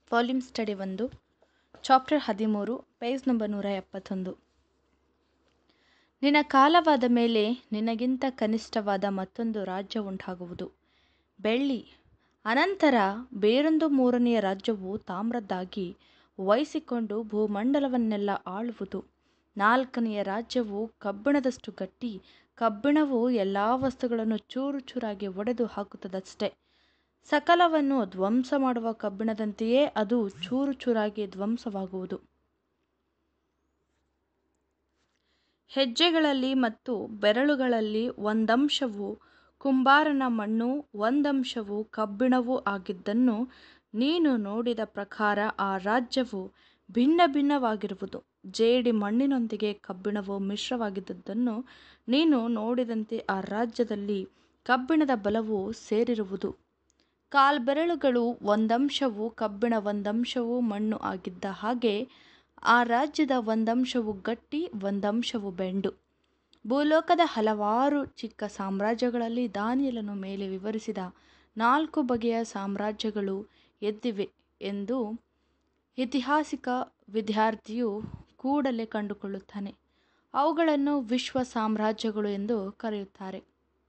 volume study ಒಂದು chapter ಹದಿಮೂರು page number ನೂರ ಎಪ್ಪತ್ತೊಂದು ನಿನ್ನ ಕಾಲವಾದ ಮೇಲೆ ನಿನಗಿಂತ ಕನಿಷ್ಠವಾದ ಮತ್ತೊಂದು ರಾಜ್ಯ ಉಂಟಾಗುವುದು ಬೆಳ್ಳಿ ಅನಂತರ ಬೇರೊಂದು ಮೂರನೆಯ ರಾಜ್ಯವು ತಾಮ್ರದ್ದಾಗಿ ವಹಿಸಿಕೊಂಡು ಭೂಮಂಡಲವನ್ನೆಲ್ಲ ಆಳುವುದು ನಾಲ್ಕನೆಯ ರಾಜ್ಯವು ಕಬ್ಬಿಣದಷ್ಟು ಗಟ್ಟಿ ಕಬ್ಬಿಣವು ಎಲ್ಲ ವಸ್ತುಗಳನ್ನು ಚೂರು ಚೂರಾಗಿ ಒಡೆದು ಹಾಕುತ್ತದಷ್ಟೆ ಸಕಲವನ್ನು ಧ್ವಂಸ ಮಾಡುವ ಕಬ್ಬಿಣದಂತೆಯೇ ಅದು ಚೂರು ಚೂರಾಗಿ ಧ್ವಂಸವಾಗುವುದು ಹೆಜ್ಜೆಗಳಲ್ಲಿ ಮತ್ತು ಬೆರಳುಗಳಲ್ಲಿ ಒಂದಂಶವು ಕುಂಬಾರನ ಮಣ್ಣು ಒಂದಂಶವು ಕಬ್ಬಿಣವೂ ಆಗಿದ್ದನ್ನು ನೀನು ನೋಡಿದ ಪ್ರಕಾರ ಆ ರಾಜ್ಯವು ಭಿನ್ನ ಭಿನ್ನವಾಗಿರುವುದು ಜೇಡಿ ಮಣ್ಣಿನೊಂದಿಗೆ ಕಬ್ಬಿಣವು ಮಿಶ್ರವಾಗಿದ್ದುದನ್ನು ನೀನು ನೋಡಿದಂತೆ ಆ ರಾಜ್ಯದಲ್ಲಿ ಕಬ್ಬಿಣದ ಬಲವು ಸೇರಿರುವುದು ಕಾಲ್ಬೆರಳುಗಳು ಒಂದಂಶವು ಕಬ್ಬಿಣ ಒಂದಂಶವು ಮಣ್ಣು ಆಗಿದ್ದ ಹಾಗೆ ಆ ರಾಜ್ಯದ ಒಂದಂಶವು ಗಟ್ಟಿ ಒಂದಂಶವು ಬೆಂಡು ಭೂಲೋಕದ ಹಲವಾರು ಚಿಕ್ಕ ಸಾಮ್ರಾಜ್ಯಗಳಲ್ಲಿ ದಾನಿಯೇಲನು ಮೇಲೆ ವಿವರಿಸಿದ ನಾಲ್ಕು ಬಗೆಯ ಸಾಮ್ರಾಜ್ಯಗಳು ಎದ್ದಿವೆ ಎಂದು ಐತಿಹಾಸಿಕ ವಿದ್ಯಾರ್ಥಿಯು ಕೂಡಲೇ ಕಂಡುಕೊಳ್ಳುತ್ತಾನೆ ಅವುಗಳನ್ನು ವಿಶ್ವ ಸಾಮ್ರಾಜ್ಯಗಳು ಎಂದು ಕರೆಯುತ್ತಾರೆ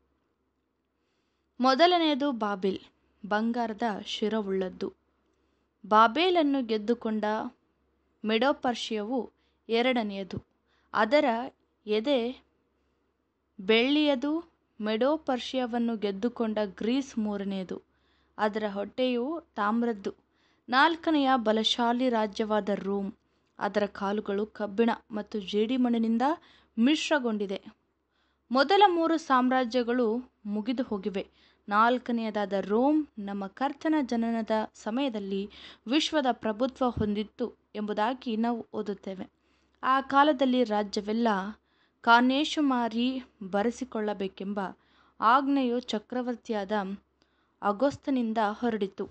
ಮೊದಲನೆಯದು ಬಾಬೆಲ್ ಬಂಗಾರದ ಶಿರವುಳ್ಳದ್ದು ಬಾಬೇಲನ್ನು ಗೆದ್ದುಕೊಂಡ ಮೆಡೋಪರ್ಷಿಯವು ಎರಡನೆಯದು ಅದರ ಎದೆ ಬೆಳ್ಳಿಯದು ಮೆಡೋಪರ್ಷಿಯವನ್ನು ಗೆದ್ದುಕೊಂಡ ಗ್ರೀಸ್ ಮೂರನೆಯದು ಅದರ ಹೊಟ್ಟೆಯು ತಾಮ್ರದ್ದು ನಾಲ್ಕನೆಯ ಬಲಶಾಲಿ ರಾಜ್ಯವಾದ ರೋಮ್ ಅದರ ಕಾಲುಗಳು ಕಬ್ಬಿಣ ಮತ್ತು ಜೇಡಿಮಣ್ಣಿನಿಂದ ಮಿಶ್ರಗೊಂಡಿದೆ ಮೊದಲ ಮೂರು ಸಾಮ್ರಾಜ್ಯಗಳು ಮುಗಿದು ಹೋಗಿವೆ ನಾಲ್ಕನೆಯದಾದ ರೋಮ್ ನಮ್ಮ ಕರ್ತನ ಜನನದ ಸಮಯದಲ್ಲಿ ವಿಶ್ವದ ಪ್ರಭುತ್ವ ಹೊಂದಿತ್ತು ಎಂಬುದಾಗಿ ನಾವು ಓದುತ್ತೇವೆ ಆ ಕಾಲದಲ್ಲಿ ರಾಜ್ಯವೆಲ್ಲ ಕಾನೇಶುಮಾರಿ ಬರೆಸಿಕೊಳ್ಳಬೇಕೆಂಬ ಆಜ್ಞೆಯು ಚಕ್ರವರ್ತಿಯಾದ ಅಗೋಸ್ತನಿಂದ ಹೊರಡಿತು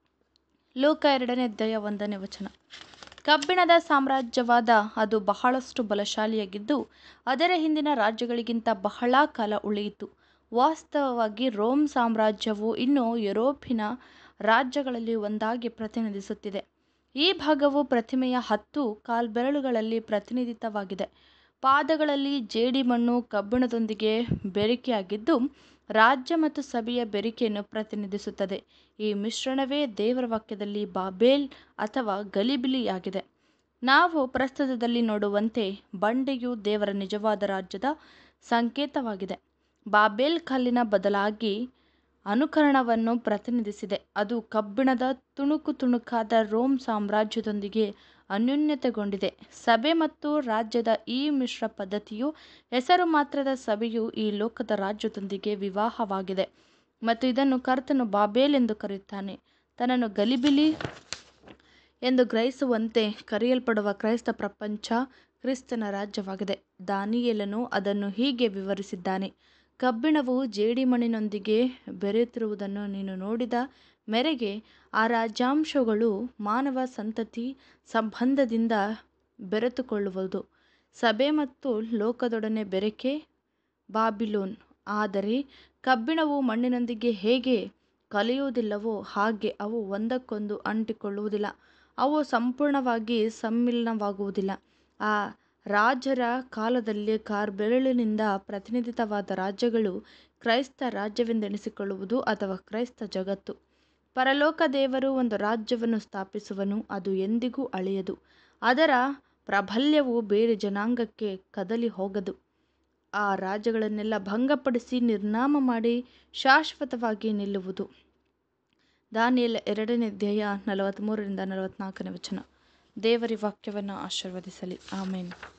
ಲೋಕ ಎರಡನೇ ಅಧ್ಯಾಯ ಒಂದನೇ ವಚನ ಕಬ್ಬಿಣದ ಸಾಮ್ರಾಜ್ಯವಾದ ಅದು ಬಹಳಷ್ಟು ಬಲಶಾಲಿಯಾಗಿದ್ದು ಅದರ ಹಿಂದಿನ ರಾಜ್ಯಗಳಿಗಿಂತ ಬಹಳ ಕಾಲ ಉಳಿಯಿತು ವಾಸ್ತವವಾಗಿ ರೋಮ್ ಸಾಮ್ರಾಜ್ಯವು ಇನ್ನೂ ಯುರೋಪಿನ ರಾಜ್ಯಗಳಲ್ಲಿ ಒಂದಾಗಿ ಪ್ರತಿನಿಧಿಸುತ್ತಿದೆ ಈ ಭಾಗವು ಪ್ರತಿಮೆಯ ಹತ್ತು ಕಾಲ್ಬೆರಳುಗಳಲ್ಲಿ ಪ್ರತಿನಿಧಿತವಾಗಿದೆ ಪಾದಗಳಲ್ಲಿ ಜೇಡಿಮಣ್ಣು ಕಬ್ಬಿಣದೊಂದಿಗೆ ಬೆರಿಕೆಯಾಗಿದ್ದು ರಾಜ್ಯ ಮತ್ತು ಸಭೆಯ ಬೆರಿಕೆಯನ್ನು ಪ್ರತಿನಿಧಿಸುತ್ತದೆ ಈ ಮಿಶ್ರಣವೇ ದೇವರ ವಾಕ್ಯದಲ್ಲಿ ಬಾಬೇಲ್ ಅಥವಾ ಗಲಿಬಿಲಿಯಾಗಿದೆ ನಾವು ಪ್ರಸ್ತುತದಲ್ಲಿ ನೋಡುವಂತೆ ಬಂಡೆಯು ದೇವರ ನಿಜವಾದ ರಾಜ್ಯದ ಸಂಕೇತವಾಗಿದೆ ಬಾಬೇಲ್ ಕಲ್ಲಿನ ಬದಲಾಗಿ ಅನುಕರಣವನ್ನು ಪ್ರತಿನಿಧಿಸಿದೆ ಅದು ಕಬ್ಬಿಣದ ತುಣುಕು ತುಣುಕಾದ ರೋಮ್ ಸಾಮ್ರಾಜ್ಯದೊಂದಿಗೆ ಅನ್ಯೋನ್ಯತೆಗೊಂಡಿದೆ ಸಭೆ ಮತ್ತು ರಾಜ್ಯದ ಈ ಮಿಶ್ರ ಪದ್ಧತಿಯು ಹೆಸರು ಮಾತ್ರದ ಸಭೆಯು ಈ ಲೋಕದ ರಾಜ್ಯದೊಂದಿಗೆ ವಿವಾಹವಾಗಿದೆ ಮತ್ತು ಇದನ್ನು ಕರ್ತನು ಬಾಬೇಲ್ ಎಂದು ಕರೆಯುತ್ತಾನೆ ತನ್ನನ್ನು ಗಲಿಬಿಲಿ ಎಂದು ಗ್ರಹಿಸುವಂತೆ ಕರೆಯಲ್ಪಡುವ ಕ್ರೈಸ್ತ ಪ್ರಪಂಚ ಕ್ರಿಸ್ತನ ರಾಜ್ಯವಾಗಿದೆ ದಾನಿಯೇಲನು ಅದನ್ನು ಹೀಗೆ ವಿವರಿಸಿದ್ದಾನೆ ಕಬ್ಬಿಣವು ಜೇಡಿಮಣ್ಣಿನೊಂದಿಗೆ ಬೆರೆಯುತ್ತಿರುವುದನ್ನು ನೀನು ನೋಡಿದ ಮೇರೆಗೆ ಆ ರಾಜ್ಯಾಂಶಗಳು ಮಾನವ ಸಂತತಿ ಸಂಬಂಧದಿಂದ ಬೆರೆತುಕೊಳ್ಳುವುದು ಸಭೆ ಮತ್ತು ಲೋಕದೊಡನೆ ಬೆರೆಕೆ ಬಾಬಿಲೋನ್ ಆದರೆ ಕಬ್ಬಿಣವು ಮಣ್ಣಿನೊಂದಿಗೆ ಹೇಗೆ ಕಲಿಯುವುದಿಲ್ಲವೋ ಹಾಗೆ ಅವು ಒಂದಕ್ಕೊಂದು ಅಂಟಿಕೊಳ್ಳುವುದಿಲ್ಲ ಅವು ಸಂಪೂರ್ಣವಾಗಿ ಸಮ್ಮಿಲನವಾಗುವುದಿಲ್ಲ ಆ ರಾಜರ ಕಾಲದಲ್ಲಿ ಕಾರ್ಬೆರಳಿನಿಂದ ಪ್ರತಿನಿಧಿತವಾದ ರಾಜ್ಯಗಳು ಕ್ರೈಸ್ತ ರಾಜ್ಯವೆಂದೆನಿಸಿಕೊಳ್ಳುವುದು ಅಥವಾ ಕ್ರೈಸ್ತ ಜಗತ್ತು ಪರಲೋಕ ದೇವರು ಒಂದು ರಾಜ್ಯವನ್ನು ಸ್ಥಾಪಿಸುವನು ಅದು ಎಂದಿಗೂ ಅಳಿಯದು ಅದರ ಪ್ರಾಬಲ್ಯವು ಬೇರೆ ಜನಾಂಗಕ್ಕೆ ಕದಲಿ ಹೋಗದು ಆ ರಾಜ್ಯಗಳನ್ನೆಲ್ಲ ಭಂಗಪಡಿಸಿ ನಿರ್ನಾಮ ಮಾಡಿ ಶಾಶ್ವತವಾಗಿ ನಿಲ್ಲುವುದು ದಾನಿಯೇಲ ಎರಡನೇ ಅಧ್ಯಾಯ ನಲವತ್ತ್ಮೂರರಿಂದ ನಲವತ್ತ್ನಾಲ್ಕನೇ ವಚನ ದೇವರ ವಾಕ್ಯವನ್ನು ಆಶೀರ್ವದಿಸಲಿ ಆಮೇನ್